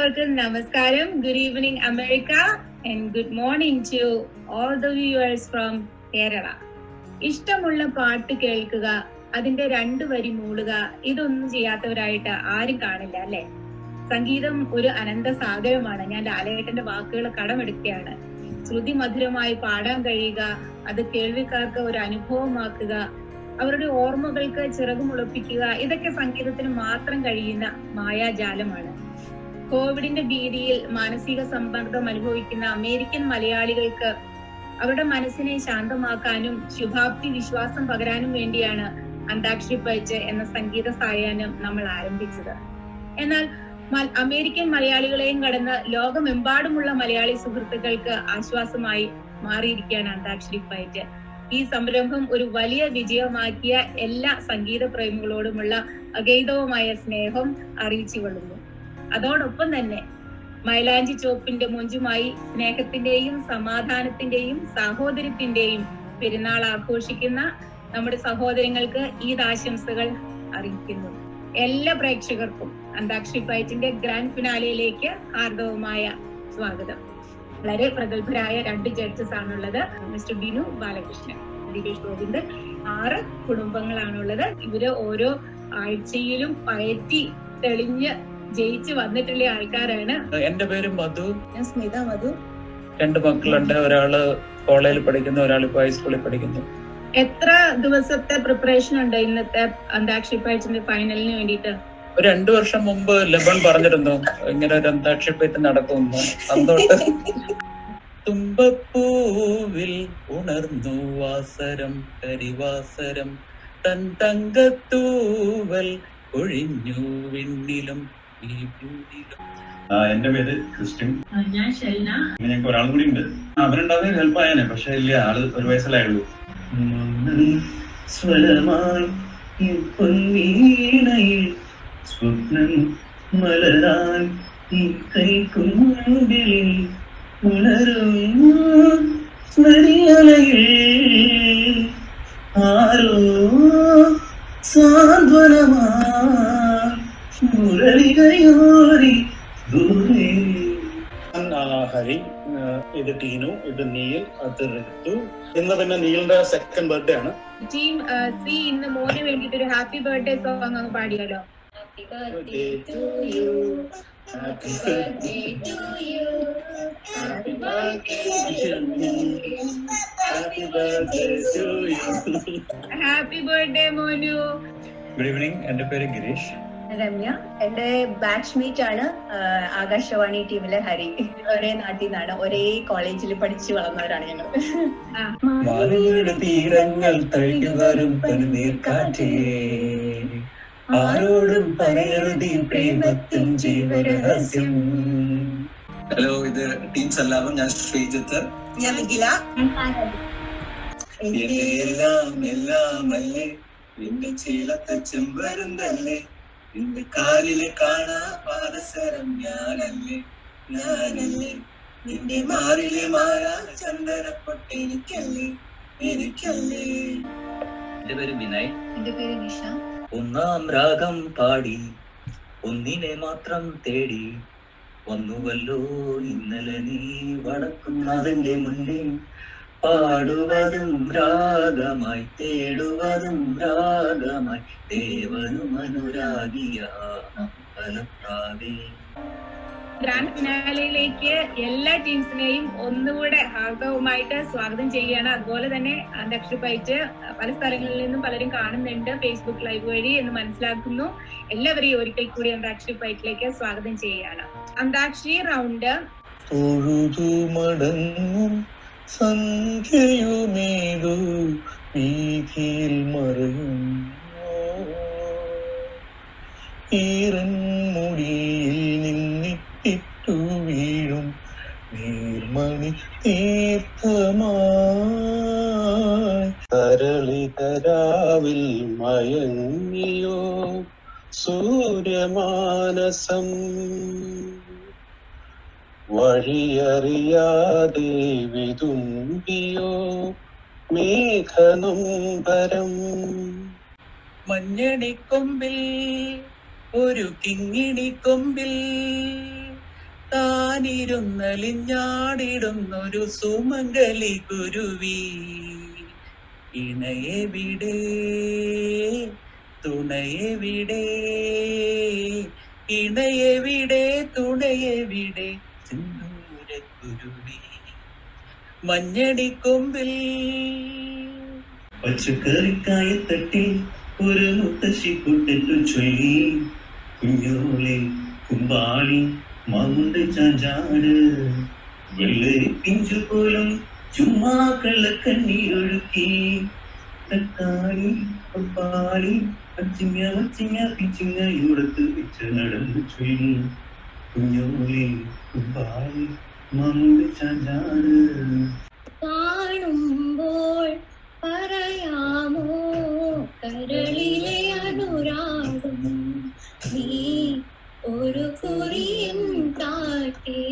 എല്ലാവർക്കും നമസ്കാരം good evening America and good morning to all the viewers from Kerala ഇഷ്ടമുള്ള പാട്ട് കേൾക്കുക അതിന്റെ രണ്ട് വരി മൂളുക ഇതൊന്നും ചെയ്യാത്തവരായിട്ട് ആരും കാണില്ല അല്ലെ സംഗീതം ഒരു അനന്ത സാഗരമാണ് ഞാൻ ലാലേട്ടന്റെ വാക്കുകൾ കടമെടുക്കുകയാണ് ശ്രുതി മധുരമായി പാടാൻ കഴിയുക അത് കേൾവിക്കാർക്ക് ഒരു അനുഭവമാക്കുക അവരുടെ ഓർമ്മകൾക്ക് ചിറകുമുളപ്പിക്കുക ഇതൊക്കെ സംഗീതത്തിന് മാത്രം കഴിയുന്ന മായാജാലമാണ് കോവിഡിന്റെ ഭീതിയിൽ മാനസിക സമ്മർദ്ദം അനുഭവിക്കുന്ന അമേരിക്കൻ മലയാളികൾക്ക് അവരുടെ മനസ്സിനെ ശാന്തമാക്കാനും ശുഭാപ്തി വിശ്വാസം പകരാനും വേണ്ടിയാണ് അന്താക്ഷരി പയച്ച് എന്ന സംഗീത സായാഹ്നം നമ്മൾ ആരംഭിച്ചത് എന്നാൽ മ- അമേരിക്കൻ മലയാളികളെയും കടന്ന് ലോകമെമ്പാടുമുള്ള മലയാളി സുഹൃത്തുക്കൾക്ക് ആശ്വാസമായി മാറിയിരിക്കുകയാണ് അന്താക്ഷരി പയറ്റ് ഈ സംരംഭം ഒരു വലിയ വിജയമാക്കിയ എല്ലാ സംഗീത പ്രേമികളോടുമുള്ള അഗൈതവുമായ സ്നേഹം അറിയിച്ചു കൊള്ളുന്നു അതോടൊപ്പം തന്നെ മൈലാഞ്ചി ചോപ്പിന്റെ മൊഞ്ചുമായി സ്നേഹത്തിന്റെയും സമാധാനത്തിന്റെയും സാഹോദര്യത്തിന്റെയും പെരുന്നാൾ ആഘോഷിക്കുന്ന നമ്മുടെ സഹോദരങ്ങൾക്ക് ഈദ് ആശംസകൾ അറിയിക്കുന്നു എല്ലാ പ്രേക്ഷകർക്കും അന്താക്ഷരി ഫൈറ്റിന്റെ ഗ്രാൻഡ് ഫിനാലയിലേക്ക് ഹാർദവമായ സ്വാഗതം വളരെ പ്രഗത്ഭരായ രണ്ട് ജഡ്ജസ് ആണുള്ളത് മിസ്റ്റർ ബിനു ബാലകൃഷ്ണൻ ദിനേഷ് ഗോവിന്ദൻ ആറ് കുടുംബങ്ങളാണുള്ളത് ഇവര് ഓരോ ആഴ്ചയിലും പയറ്റി തെളിഞ്ഞ് ജയിച്ച് വന്നിട്ടുള്ള ആൾക്കാരാണ് എന്റെ പേര് മധു ഞാൻ സ്മിത മധു രണ്ട് മക്കളുണ്ട് ഒരാള് കോളേജിൽ പഠിക്കുന്നു ഒരാൾ ഇപ്പൊ ഹൈസ്കൂളിൽ പഠിക്കുന്നു എത്ര ദിവസത്തെ പ്രിപ്പറേഷൻ ഉണ്ട് ഇന്നത്തെ അന്താക്ഷരി പയറ്റിന്റെ ഫൈനലിന് വേണ്ടിയിട്ട് ഒരു രണ്ടു വർഷം മുമ്പ് ലബൺ പറഞ്ഞിരുന്നു ഇങ്ങനെ ഒരു അന്താക്ഷരിപ്പയറ്റ് നടക്കുമെന്ന് അന്നോട്ട് തുമ്പപ്പൂവിൽ ഉണർന്നു വാസരം കരിവാസരം തൻ തങ്കത്തൂവൽ ഒഴിഞ്ഞു വിണ്ണിലും ഈ പിന്നിലും ആ, എന്റെ പേര് ക്രിസ്ത്യൻ ഞാൻ ഷെൽന പിന്നെ ഞങ്ങൾക്ക് ഒരാളും കൂടി ഉണ്ട് അവരുണ്ടാവുക ഹെൽപ്പ് ആയാനെ പക്ഷെ ഇല്ല ആള് ഒരു വയസ്സല്ലായുള്ളൂ സ്വരമായി ഈ പൊന്നീണയിൽ സ്വപ്നം മലരാൻ ഈ കൈക്കുമ്പിളിൽ ഉണരും സ്മരിയലയിൽ ആരോ സാന്ത്വനമാ മുരളികയോരി ദൂരെ ആ, ഹരി ആ, ഇത് ടീനു ഇത് നീൽ അത് ഋതു ഇന്ന് പിന്നെ നീലിന്റെ സെക്കൻഡ് ബർത്ത്ഡേ ആണ് ടീം സി ഇന്ന് മോന് വേണ്ടിട്ട് ഒരു ഹാപ്പി ബർത്ത്ഡേ സോങ് അങ്ങ് പാടിയല്ലോ Birthday to you. Happy birthday to you. Happy birthday to me. Happy birthday to you. Happy birthday മോനു ഗുഡ് ഈവനിങ് എന്റെ പേര് ഗിരീഷ് രമ്യ എന്റെ ബാച്ച് മീറ്റ് ആണ് ആഹ് ആകാശവാണി ടീമിലെ ഹരി ഒരേ നാട്ടിൽ നിന്നാണ് ഒരേ കോളേജിൽ പഠിച്ചു വളർന്നവരാണ് ഞങ്ങൾ മാറുകളുടെ തീരങ്ങൾ തഴുകിവരും പനിനീർക്കാറ്റേ ആരോടും പറയരുതീ പ്രേമത്തിൻ ജീവരഹസ്യം ഹലോ ഇത് ടീംസ് എല്ലാവരും ഞാൻ ശ്രീജിത്ത് ഞാൻ വികില എന്റെ എല്ലാം എല്ലാം അല്ലേ എന്റെ ചീലത്തെ ചെമ്പരുന്തല്ലേ എന്റെ കാലിലെ കാണാ പാദസരം ഞാനല്ലേ ഞാനല്ലേ നിന്റെ മാറിലെ മാറാ ചന്ദനപ്പൊട്ട് എനിക്കല്ലേ എനിക്കല്ലേ എന്റെ പേര് വിനയ് എന്റെ പേര് നിഷ ഒന്നാം രാഗം പാടി ഒന്നിനെ മാത്രം തേടി വന്നുവല്ലോ ഇന്നലെ നീ വടക്കുന്നതിന്റെ മുന്നിൽ പാടുവതും രാഗമായി തേടുവതും രാഗമായി ദേവനും അനുരാഗിയ അമ്പലപ്രാവേ ഗ്രാൻഡ് ഫിനാലയിലേക്ക് എല്ലാ ടീംസിനെയും ഒന്നുകൂടെ ഹാർദവുമായിട്ട് സ്വാഗതം ചെയ്യുകയാണ് അതുപോലെ തന്നെ അന്താക്ഷരി പയറ്റ് പല സ്ഥലങ്ങളിൽ നിന്നും പലരും കാണുന്നുണ്ട് ഫേസ്ബുക്ക് ലൈവ് വഴി എന്ന് മനസ്സിലാക്കുന്നു എല്ലാവരെയും ഒരിക്കൽ കൂടി അന്താക്ഷരി പയറ്റിലേക്ക് സ്വാഗതം ചെയ്യുകയാണ് അന്താക്ഷരി റൗണ്ട് തൊഴുതു മടങ്ങും സന്ധ്യയുമേതു വീതിയിൽ മറയും ഈറൻ മുടിയിൽ നിന്നിട്ടിട്ടു വീഴും നീർമണി തീർത്ഥമായി തരളിതരാവിൽ മയങ്ങിയോ സൂര്യമാനസം വഴിയറിയാതെ വിതുമ്പിയോ മേഘനൊമ്പരം മഞ്ഞണിക്കൊമ്പിൽ ഒരു കിങ്ങിണി കൊമ്പിൽ താനിരുന്നലിഞ്ഞാടിടുന്നൊരു സുമംഗലി കുരുവി ഇണയെവിടെ തുണയെവിടെ ഇണയെവിടെ തുണയെവിടെ സിന്ദൂരക്കുരുവി മഞ്ഞടിക്കൊമ്പിൽ പച്ചക്കറിക്കായത്തട്ടിൽ ഒരു മുത്തശ്ശി കുട്ടിട്ടു ചൊല്ലി കുഞ്ഞോളെ കുമ്പാളി മാമുണ്ട് ചാഞ്ചാട് വെള്ളരി പിഞ്ചു പോലും ചുമ്മാ കള്ളക്കണ്ണീരൊഴുക്കി തക്കാളി പപ്പാളി അച്ചിങ്ങ വച്ചിങ്ങ പിച്ചിങ്ങ ഇവിടത്ത് വെച്ച് നടന്നു ചൊല്ലി കുഞ്ഞോളെ കുമ്പാളി മാമുണ്ട് ചാഞ്ചാട് കാണുമ്പോൾ പറയാമോ കരളിലെ അനുരാഗം നീ ഒരു കുറിയും കാട്ടേ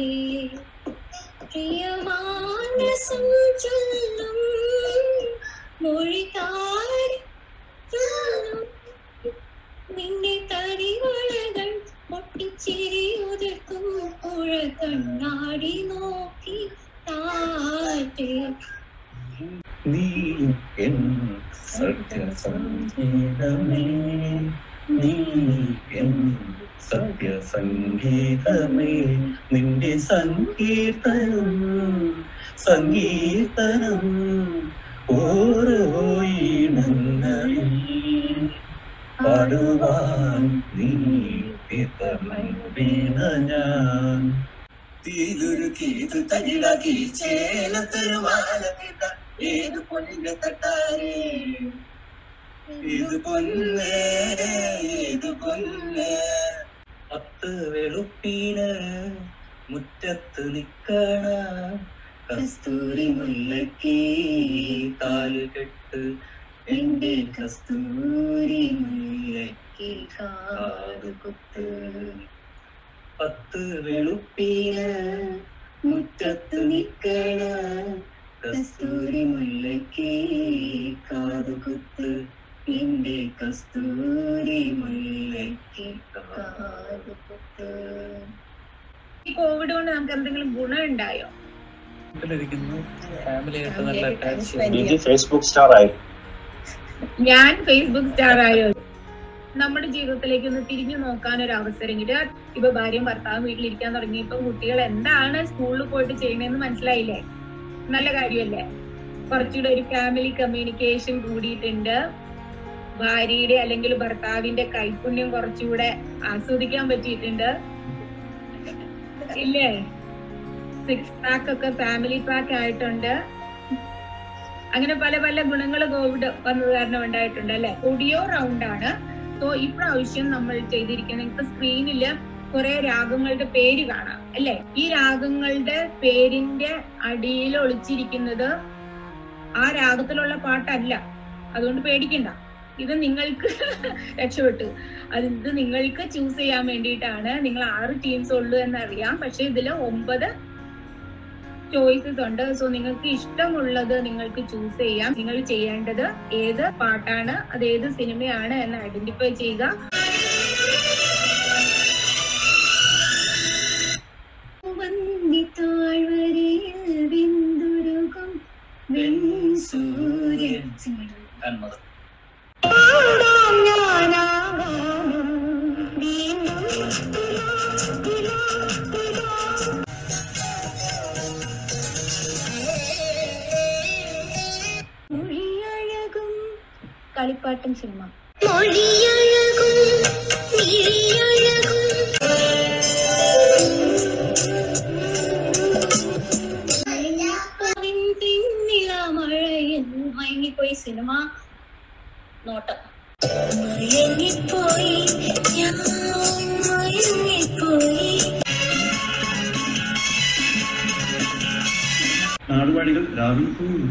പ്രിയമാനസം ചൊല്ലും മൊഴി താരി ചൊല്ലും നിന്റെ കരിവളകൾ പൊട്ടിച്ചിരി ഉതിർക്കും പുഴ കണ്ണാടി നോക്കി താറ്റേ നീ എൻ സത്യസംഗീതമേ നീ എൻ സത്യസംഗീതമേ നിന്റെ സങ്കീർത്തനം സംഗീതനം ഓരോ ഈണങ്ങളിൽ പാടുവാൻ നീ വീണ ഞാൻ തീലുരുക്കിയത് തകിടാക്കി ചേലത്തൊരു മാലമിട്ട ഏത് പൊന്നിന്റെ തട്ടാരേ ഇത് പൊന്നേ ഇത് പൊന്നേ പത്ത് വെളുപ്പീന് മുറ്റത്ത് നിക്കണ കസ്തൂരി മുല്ലക്ക് കാല് കെട്ട് എന്റെ കസ്തൂരി മുല്ലക്ക് കാത് കുത്ത് പത്ത് വെളുപ്പീന് മുറ്റത്ത് നിക്കണ കസ്തൂരി മുല്ലക്ക് കാത് കുത്ത് എന്റെ കസ്തൂരി മുല്ലക്ക് കാത് കുത്ത് ഈ കോവിഡ് കൊണ്ട് നമുക്ക് എന്തെങ്കിലും ഗുണം ഉണ്ടായോ വീട്ടിലിരിക്കുന്നു ഫാമിലി ആയിട്ട് നല്ല അറ്റാച്ച് Family ഫേസ്ബുക്ക് സ്റ്റാർ ആയി ഞാൻ ഫേസ്ബുക്ക് സ്റ്റാർ ആയോ നമ്മുടെ ജീവിതത്തിലേക്ക് ഒന്ന് തിരിഞ്ഞു നോക്കാൻ ഒരു അവസരം കിട്ടുക ഇപ്പൊ ഭാര്യയും ഭർത്താവും വീട്ടിലിരിക്കാൻ തുടങ്ങിയപ്പോ കുട്ടികൾ എന്താണ് സ്കൂളിൽ പോയിട്ട് ചെയ്യണതെന്ന് മനസ്സിലായില്ലേ നല്ല കാര്യമല്ലേ കുറച്ചുകൂടെ ഒരു ഫാമിലി കമ്മ്യൂണിക്കേഷൻ കൂടിയിട്ടുണ്ട് ഭാര്യയുടെ അല്ലെങ്കിൽ ഭർത്താവിന്റെ കൈപുണ്യം കുറച്ചുകൂടെ ആസ്വദിക്കാൻ പറ്റിയിട്ടുണ്ട് ഇല്ലേ സിക്സ് പാക്ക് ഒക്കെ ഫാമിലി പാക്ക് ആയിട്ടുണ്ട് അങ്ങനെ പല പല ഗുണങ്ങൾ കോവിഡ് വന്നത് കാരണം ഉണ്ടായിട്ടുണ്ട് അല്ലെ ഓഡിയോ റൗണ്ട് ആണ് സോ ഇപ്രാവശ്യം നമ്മൾ ചെയ്തിരിക്കുന്ന ഇപ്പൊ സ്ക്രീനില് കുറെ രാഗങ്ങളുടെ പേര് കാണാം അല്ലെ ഈ രാഗങ്ങളുടെ പേരിന്റെ അടിയിൽ ഒളിച്ചിരിക്കുന്നത് ആ രാഗത്തിലുള്ള പാട്ടല്ല അതുകൊണ്ട് പേടിക്കണ്ട ഇത് നിങ്ങൾക്ക് രക്ഷപ്പെട്ടു അത് ഇത് നിങ്ങൾക്ക് ചൂസ് ചെയ്യാൻ വേണ്ടിയിട്ടാണ് നിങ്ങൾ ആറ് ടീംസ് ഉള്ളൂ എന്നറിയാം പക്ഷെ ഇതില് ഒമ്പത് ചോയ്സസ് ഉണ്ട് സോ നിങ്ങൾക്ക് ഇഷ്ടമുള്ളത് നിങ്ങൾക്ക് ചൂസ് ചെയ്യാം നിങ്ങൾ ചെയ്യേണ്ടത് ഏത് പാട്ടാണ് അത് ഏത് സിനിമയാണ് എന്ന് ഐഡന്റിഫൈ ചെയ്യുക വന്നി താഴ്വരയിൽ വിന്തുരുകും വെൺസൂര്യൻ കണ്ണത് പാടാം ഞാനാകാനം വീണ്ടും തിലാ, തിലാ. മൊഴിയഴകും കളിപ്പാട്ടം സിനിമ മൊഴിയഴകും മിഴിയഴകും മഴയിൽ മയങ്ങിപ്പോയി സിനിമ നോട്ടം മയങ്ങിപ്പോയി ഞാൻ മയങ്ങിപ്പോയി നാടുവാടികൾ രാവിൽ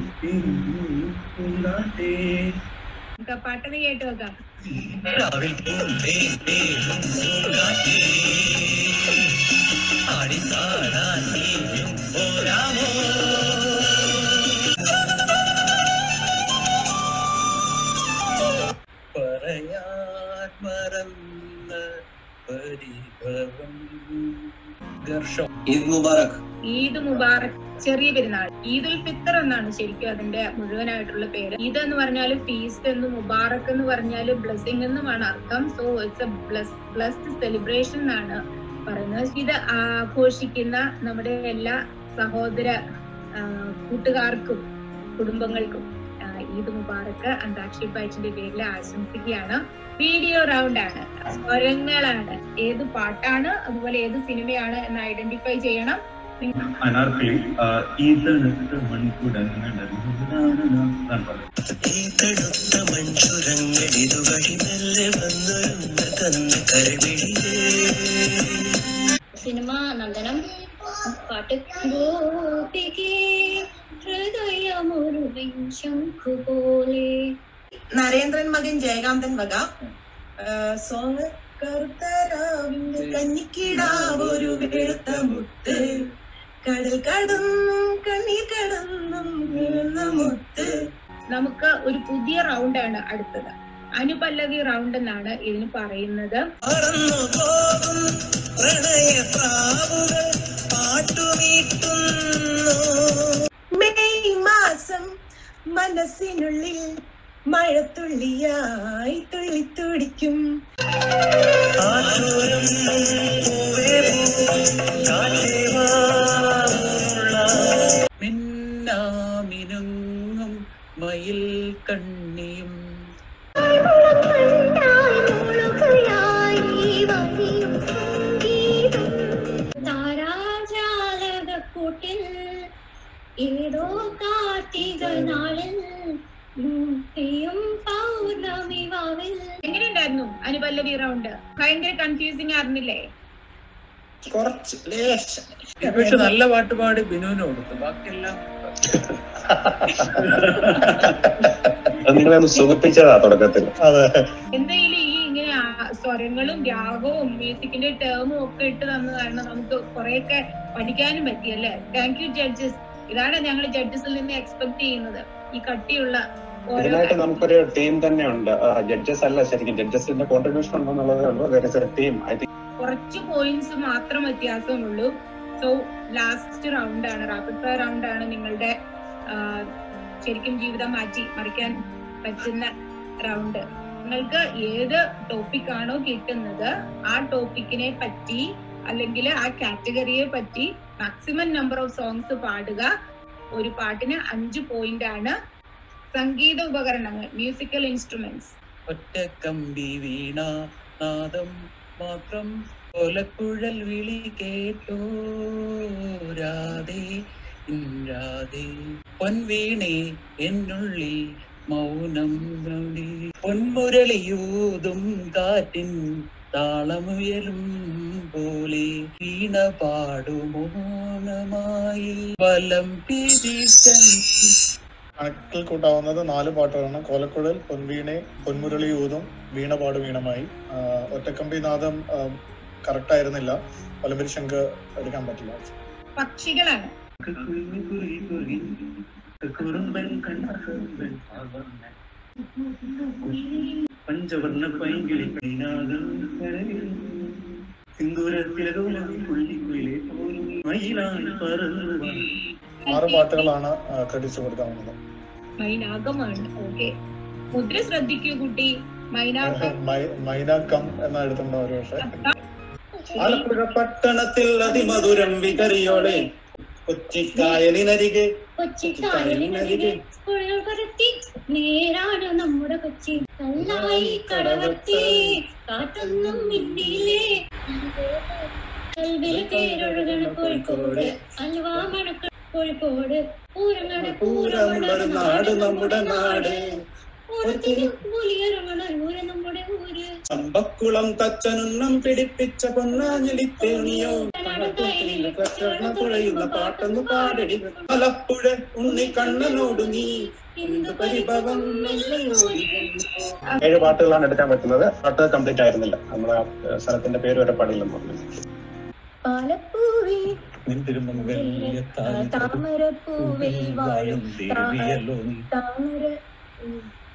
പൂണ്ടാട്ടേ നമുക്ക് ആ പാട്ടൊന്ന് കേട്ട് നോക്കാം രാവിൽ പൂന്തേ തേടും പൂങ്കാറ്റേ, ആടിപ്പാടാൻ നീയും പോരാമോ പറയാൻ മറന്ന പരിഭവം ഗർഷം ഈദ് മുബാറക് ഈദ് മുബാറക് ചെറിയ പെരുന്നാൾ ഈദുൽ ഫിത്തർ എന്നാണ് ശരിക്കും അതിന്റെ മുഴുവനായിട്ടുള്ള പേര് ഈദ് എന്ന് പറഞ്ഞാൽ ഫീസ്റ്റ് എന്നും മുബാറക് എന്ന് പറഞ്ഞാൽ ബ്ലെസ്സിങ് എന്നുമാണ് അർത്ഥം so it's a bless blessed celebration എന്നാണ് പറയുന്നത് ഇത് ആഘോഷിക്കുന്ന നമ്മുടെ എല്ലാ സഹോദര ആ, കൂട്ടുകാർക്കും കുടുംബങ്ങൾക്കും ആ, ഈദ് മുബാറക്ക് അന്താക്ഷരി ബാച്ചിന്റെ പേരിൽ ആശംസിക്കുകയാണ് വീഡിയോ റൗണ്ട് ആണ് സ്വരങ്ങളാണ് ഏത് പാട്ടാണ് അതുപോലെ ഏത് സിനിമയാണ് എന്ന് ഐഡന്റിഫൈ ചെയ്യണം അനാർക്കലി ഈതണുത്ത മൺകുടങ്ങളുടെ എന്നാണ് പറയുന്നത് തടുത്ത മൺചുരങ്ങൾ ഇതുവഴി മെല്ലെ വന്നൊരുന്ന തന്ന കരവിളിയേ സിനിമ നന്ദനം പാട്ട് ഗോപികേ ഹൃദയമൊരു ശംഖു പോലെ നരേന്ദ്രൻ മകൻ ജയകാന്തൻ വക സോങ് കറുത്തരാവിന്റെ കഞ്ഞിക്കിടാവൊരു വെളുത്ത മുത്ത് കടൽ കടന്നും കണ്ണീർ കടന്നും വീഴുന്ന മുത്ത് നമുക്ക് ഒരു പുതിയ റൗണ്ട് ആണ് അടുത്തത് അനുപല്ലവി റൗണ്ട് എന്നാണ് ഇതിന് പറയുന്നത് പറന്നു പോകും പ്രണയപ്രാവുകൾ പാട്ടുമീട്ടുന്നു മെയ് മാസം മനസ്സിനുള്ളിൽ മഴത്തുള്ളിയായി തുള്ളി തുടിക്കും ആറ്റോരം പൂവേ പൂ കാറ്റേ വാ മിന്നാമിനുങ്ങും മയിൽ കണ്ണിയും താരാജാലകൂട്ടിൽ ഏതോ കാർത്തിക നാളിൽ ഉം, പെയ്യും പൗർണമി വാവിൽ എങ്ങനെയുണ്ടായിരുന്നു അനുപല്ലവി റൗണ്ട് ഭയങ്കര കൺഫ്യൂസിങ് ആയിരുന്നില്ലേ കുറച്ച് ലേശം പക്ഷെ നല്ല പാട്ട് പാടി ബിനുവിന് കൊടുത്തു ബാക്കിയെല്ലാം അത് നിങ്ങളെ ഒന്ന് സുഖിപ്പിച്ചതാ തുടക്കത്തിൽ അതെ എന്തായാലും ഈ ഇങ്ങനെ ആ- സ്വരങ്ങളും രാഗവും മ്യൂസിക്കിന്റെ ടേമും ഒക്കെ ഇട്ട് തന്ന കാരണം നമുക്ക് കുറെയൊക്കെ പഠിക്കാനും പറ്റി അല്ലേ താങ്ക് യു ജഡ്ജസ് ഇതാണ് ഞങ്ങൾ ജഡ്ജസിൽ നിന്ന് എക്സ്പെക്ട് ചെയ്യുന്നത് ഈ കട്ടിയുള്ള ഓരോ ഇതിനായിട്ട് നമുക്കൊരു ടീം തന്നെ ഉണ്ട് ജഡ്ജസ് അല്ല ശരിക്കും ജഡ്ജസിന്റെ കോൺട്രിബ്യൂഷൻ ഉണ്ടെന്നുള്ളതേ ഉള്ളൂ ടീം ഐ തിങ്ക് കുറച്ച് പോയിന്റ്സ് മാത്രം വ്യത്യാസമുള്ളൂ സോ ലാസ്റ്റ് റൗണ്ട് ആണ് റാപ്പിഡ് ഫയർ റൗണ്ട് ആണ് നിങ്ങളുടെ ആ, ശരിക്കും ജീവിതം മാറ്റി മറിക്കാൻ പറ്റുന്ന റൗണ്ട് നിങ്ങൾക്ക് ഏത് ടോപ്പിക് ആണോ കിട്ടുന്നത് ആ ടോപ്പിക്കിനെ പറ്റി അല്ലെങ്കിൽ ആ കാറ്റഗറിയെ പറ്റി മാക്സിമം നമ്പർ ഓഫ് സോങ്സ് പാടുക ഒരു പാട്ടിന് അഞ്ച് പോയിന്റ് ആണ് സംഗീത ഉപകരണങ്ങൾ മ്യൂസിക്കൽ ഇൻസ്ട്രുമെന്റ്സ് ഒറ്റ കമ്പി വീണ നാദം മാത്രം കൊലക്കുഴൽ വിളി കേട്ടോ രാധേ രാധേ പൊൻവീണേ എന്നുള്ളിൽ മൗനം നൊടി പൊന്മുരളിയൂതും കാറ്റിൻ താളമുയരും പോലെ വീണ പാടുമോനമായി വലം പിരിച്ചൻ കണക്കിൽ കൂട്ടാവുന്നത് നാല് പാട്ടുകളാണ് കോലക്കുഴൽ പൊൻവീണെ പൊന്മുരളി ഊതും വീണപാട് വീണമായി ആഹ് ഒറ്റക്കമ്പി നാദം കറക്റ്റ് ആയിരുന്നില്ല പലമ്പരി ശങ്ക് എടുക്കാൻ പറ്റില്ല പക്ഷികളാണ് കുരുങ്ങി കുരുങ്ങി കുരുങ്ങി കുറുമ്പൻ കണ്ണൻ പഞ്ചവർണ്ണ പൈങ്കിളി പൈനാകം കരയിൽ സിന്ദൂരത്തിലകോലം പുള്ളിക്കുയിലെ പോലും മയിലാണ് പറന്നു വാ. ആറ് പാട്ടുകളാണ് ക്രെഡിറ്റ്സ് കൊടുക്കാവുന്നത് മൈനാകമാണ് ഓക്കെ മുദ്ര ശ്രദ്ധിക്കൂ കുട്ടി മൈനാകം മൈ- മൈനാക്കം എന്ന എടുത്തിട്ടുണ്ടോ ഒരു പക്ഷേ ആലപ്പുഴ പട്ടണത്തിൽ അതിമധുരം വികറിയോടെ കൊച്ചിക്കായലിനരികെ കൊച്ചിക്കായലിനരികെ പുഴകൾ പരത്തി നേരാണ് നമ്മുടെ കൊച്ചി കല്ലായി കടവർത്തി കാറ്റൊന്നും മിന്നിയില്ലേ കൽവിൽ പേരൊഴുകണ കോഴിക്കോട് അൽവാ മണക്ക കോഴിക്കോട് പൂരങ്ങണ പൂരമുള്ളൊരു നാട് നമ്മുടെ നാട് പൂരത്തിന് പുലിയറങ്ങണ ഊര് നമ്മുടെ ഊര് ചമ്പക്കുളം തച്ചനുന്നം പിടിപ്പിച്ച പൊന്നാഞ്ഞലിത്തേണിയോ കടകയിലെ കച്ചവട തുഴയുന്ന പാട്ടൊന്ന് പാടടി മലപ്പുഴ ഉണ്ണി കണ്ണനോട് നീ എന്ത് പരിഭവം മെല്ലെ ഓടി വന്നു. ഏഴ് പാട്ടുകളാണ് എടുക്കാൻ പറ്റുന്നത് പാട്ട് കംപ്ലീറ്റ് ആയിരുന്നില്ല നമ്മുടെ ആ, ഏഹ്, സ്ഥലത്തിന്റെ പേര് വരെ പാടില്ലെന്ന് പറഞ്ഞു പാലപ്പൂവേ നിന്തിരുമംഗല്യ താമരപ്പൂവിൽ വാഴും ദേവിയല്ലോ നീ താമര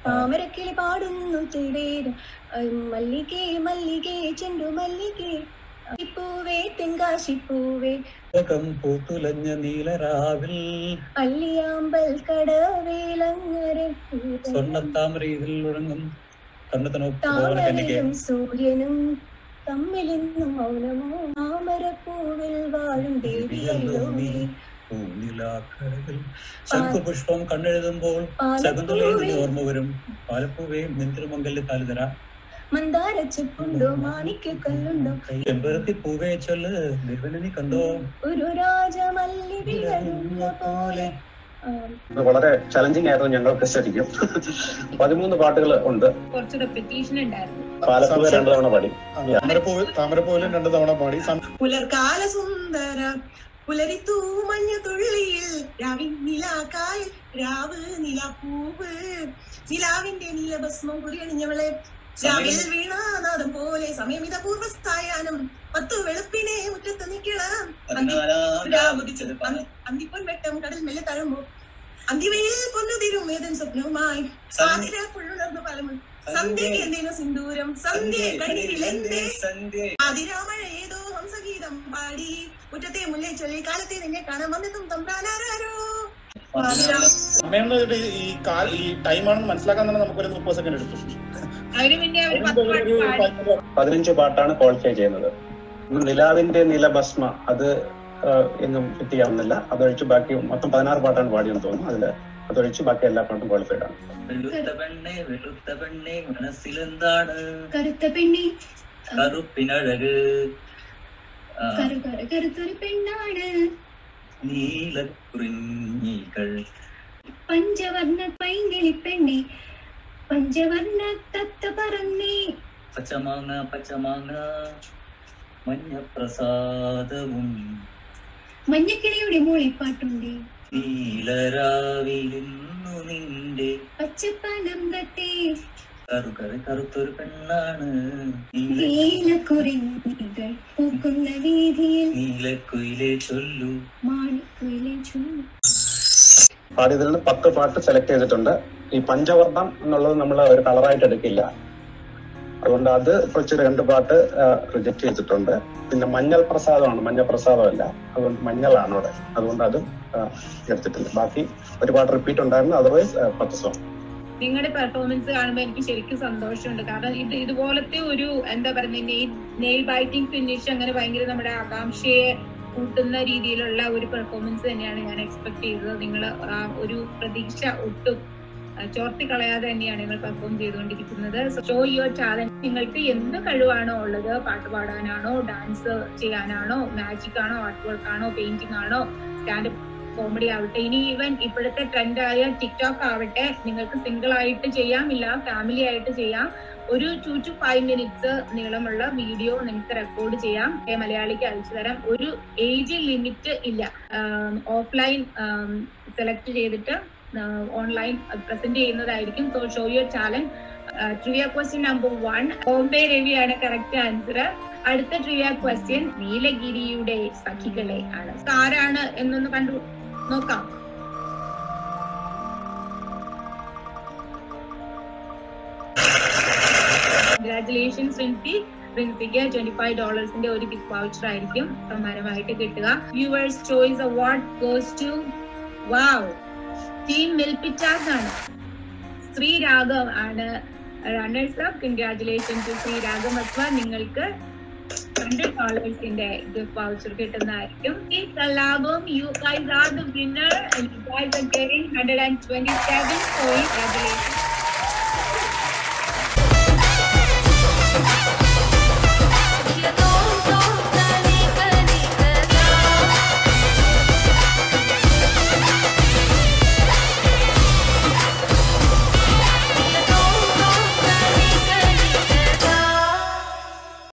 താമരക്കിളി പാടുന്നു തേടേരം മല്ലികേ മല്ലികേ ചെണ്ടു മല്ലികേ പൂവേ തെങ്കാശിപ്പൂവേ ഉലകം പൂത്തുലഞ്ഞ നീലരാവിൽ അല്ലിയാമ്പൽ കടവേലങ്ങര സ്വർണ്ണത്താമരയിൽ ഉറങ്ങും കണ്ണത്തിനൊപ്പ് പോലെ കന്യകെ താമരയും സൂര്യനും തമ്മിലിന്നും മൗനമോ താമരപ്പൂവിൽ വാഴും ദേവിയല്ലോ നീ പൂനിലാക്കടവിൽ ശംഖുപുഷ്പം കണ്ണെഴുതുമ്പോൾ ശകുന്തളയിൽ നിന്ന് ഓർമ്മ വരും പാലപ്പൂവേ നിന്തിരുമംഗല്യ താലിതര മന്ദാരച്ചിപ്പുണ്ടോ മാണിക്യ കല്ലുണ്ടോ ചെമ്പരത്തി പൂവേ ചൊല്ല് ദേവനെ നീ കണ്ടോ ഒരു രാജമല്ലി വിടരുന്ന പോലെ ആ, ഇത് വളരെ ചലഞ്ചിങ് ആയിരുന്നു ഞങ്ങൾക്ക് ശരിക്കും പതിമൂന്ന് പാട്ടുകൾ ഉണ്ട് കുറച്ച് റെപ്പിറ്റേഷൻ ഉണ്ടായിരുന്നു പാലപ്പൂവ് രണ്ടു തവണ പാടി താമരപ്പൂവ് താമരപ്പൂവിലും രണ്ടു തവണ പാടി സം- പുലർകാല സുന്ദര പുലരിത്തൂ മഞ്ഞ തുള്ളിയിൽ രാവിൻ നിലാക്കായൽ രാവ് നിലാപ്പൂവ് നിലാവിന്റെ നീലഭസ്മം കുറിയണിഞ്ഞവളെ രാവിൽ വീണാനാദം പോലെ സമയമിത പൂർവസ്ഥായാനം പത്തു വെളുപ്പിനെ മുറ്റത്ത് നിൽക്കണം അന്തിപ്പൊൻ വെട്ടം കടൽ മെല്ലെ തഴുമ്പോ അന്തിവയിൽ പൊന്നുതിരും ഏതൻ സ്വപ്നവുമായി സാതിര പുള്ളുണർന്നു പലമും സന്ധ്യയ്ക്ക് എന്തേനു സിന്ദൂരം സന്ധ്യ കണ്ണീരിലെന്തേ അതിരാമഴ ഏതോ ഹംസഗീതം പാടി മുറ്റത്തെ മുല്ലേ ചൊല്ലി കാലത്തെ നിന്നെ കാണാൻ വന്നെത്തും തമ്പ്രാനാരോ സമയം എന്ന് വെച്ചിട്ട് ഈ കാൽ ഈ ടൈമാണെന്ന് മനസ്സിലാക്കാൻ തന്നെ നമുക്കൊരു മുപ്പത് സെക്കൻഡ് എടുത്തു അതിന് മുന്നേ അവർ പത്ത് ഒരു പാട്ട് പാടി പതിനഞ്ച് പാട്ടാണ് ക്വാളിഫൈ ചെയ്യുന്നത് നിലാവിന്റെ നിലഭസ്മ അത് ആ, എങ്ങും ഫിറ്റ് ചെയ്യാവുന്നില്ല അതൊഴിച്ച് ബാക്കി മൊത്തം പതിനാറ് പാട്ടാണ് പാടിയെന്ന് തോന്നുന്നു അതില് അതൊഴിച്ച് ബാക്കി എല്ലാ പാട്ടും ക്വാളിഫൈഡ് ആണ് വെളുത്ത പെണ്ണെ വെളുത്ത പെണ്ണെ മനസ്സിലെന്താണ് കറുത്ത പെണ്ണി കറുപ്പിനഴക് ആ, കരു കര കറുത്തൊരു പെണ്ണാണ് നീലക്കുറിഞ്ഞികൾ പഞ്ചവർണ്ണ പൈങ്കിളി പെണ്ണി പഞ്ചവർണ്ണ തത്ത പറന്നേ പച്ചമാങ്ങ പച്ചമാങ്ങ മഞ്ഞപ്രസാദവും മഞ്ഞക്കിളിയുടെ മൂളിപ്പാട്ടുണ്ട് നീലരാവിലിന്നു നിന്റെ പച്ചപ്പനം തട്ടേ കറുകര കറുത്തൊരു പെണ്ണാണ് നീല നീലക്കുറിഞ്ഞികൾ പൂക്കുന്ന വീതിയിൽ നീലക്കുയിലെ ചൊല്ലു മാണിക്കുയിലെ ചുണ്ടു പാടിയതിൽ നിന്ന് പത്ത് പാട്ട് സെലക്ട് ചെയ്തിട്ടുണ്ട് ഈ പഞ്ചവർണ്ണം എന്നുള്ളത് നമ്മൾ ഒരു കളറായിട്ട് എടുക്കില്ല അതുകൊണ്ട് അത് കുറച്ച് രണ്ട് പാട്ട് റിജക്ട് ചെയ്തിട്ടുണ്ട് പിന്നെ മഞ്ഞൾ പ്രസാദമാണ് മഞ്ഞ പ്രസാദമല്ല അതുകൊണ്ട് മഞ്ഞളാണ് അവിടെ അതുകൊണ്ട് അത് ആ, എടുത്തിട്ടില്ല ബാക്കി ഒരു പാട്ട് റിപ്പീറ്റ് ഉണ്ടായിരുന്നു അതർവൈസ് പത്ത് സോങ് നിങ്ങളുടെ പെർഫോമൻസ് കാണുമ്പോൾ എനിക്ക് ശരിക്കും സന്തോഷമുണ്ട് കാരണം ഇത് ഇതുപോലത്തെ ഒരു എന്താ പറയുന്നത് നെയിൽ നെയിൽ ബൈറ്റിംഗ് ഫിനിഷ് അങ്ങനെ ഭയങ്കര നമ്മുടെ ആകാംക്ഷയെ കൂട്ടുന്ന രീതിയിലുള്ള ഒരു പെർഫോമൻസ് തന്നെയാണ് ഞാൻ എക്സ്പെക്ട് ചെയ്തത് നിങ്ങൾ ആ ഒരു പ്രതീക്ഷ ഒട്ടും ആ, ചോർത്തി കളയാതെ തന്നെയാണ് നിങ്ങൾ പെർഫോം ചെയ്തുകൊണ്ടിരിക്കുന്നത് ഷോ യുവർ ടാലന്റ് നിങ്ങൾക്ക് എന്ത് കഴിവാണോ ഉള്ളത് പാട്ട് പാടാനാണോ ഡാൻസ് ചെയ്യാനാണോ മാജിക് ആണോ ആർട്ട് വർക്ക് ആണോ പെയിന്റിംഗ് ആണോ സ്റ്റാൻഡപ്പ് കോമഡി ആവട്ടെ ഇനി ഈവൻ ഇപ്പോഴത്തെ ട്രെൻഡായ ടിക്ടോക്ക് ആവട്ടെ നിങ്ങൾക്ക് സിംഗിൾ ആയിട്ട് ചെയ്യാം ഇല്ല ഫാമിലി ആയിട്ട് ചെയ്യാം ഒരു ടു ടു ഫൈവ് മിനിറ്റ്സ് നീളമുള്ള വീഡിയോ നിങ്ങൾക്ക് റെക്കോർഡ് ചെയ്യാം ഏ, മലയാളിക്ക് അയച്ചു തരാം ഒരു ഏജ് ലിമിറ്റ് ഇല്ല ഓഫ്ലൈൻ സെലക്ട് ചെയ്തിട്ട് ഓൺലൈൻ പ്രസന്റ് ചെയ്യുന്നതായിരിക്കും so show your talent trivia question number one Bombay രവിയാണ് കറക്റ്റ് ആൻസർ അടുത്ത ട്രിവിയ ക്വസ്റ്റ്യൻ നീലഗിരിയുടെ സഖികളെ ആണ് ആരാണ് എന്നൊന്ന് കണ്ടു നോക്കാം കൺഗ്രാറ്റുലേഷൻസ് റിൻസി റിൻസിക്ക് ട്വന്റി ഫൈവ് ഡോളേഴ്സിന്റെ ഒരു ഗിഫ്റ്റ് വൗച്ചർ ആയിരിക്കും സമ്മാനമായിട്ട് കിട്ടുക viewers choice award goes to wow team Milpitas ആണ് ശ്രീ രാഘവ് ആണ് runners up congratulation to Shri Raghav അസ്വ നിങ്ങൾക്ക് ഹൺഡ്രഡ് ഡോളേഴ്സിന്റെ ഗിഫ്റ്റ് വൗച്ചർ കിട്ടുന്നതായിരിക്കും ഈ കലാപം you guys are the winner and you guys are getting hundred and twenty seven point congratulation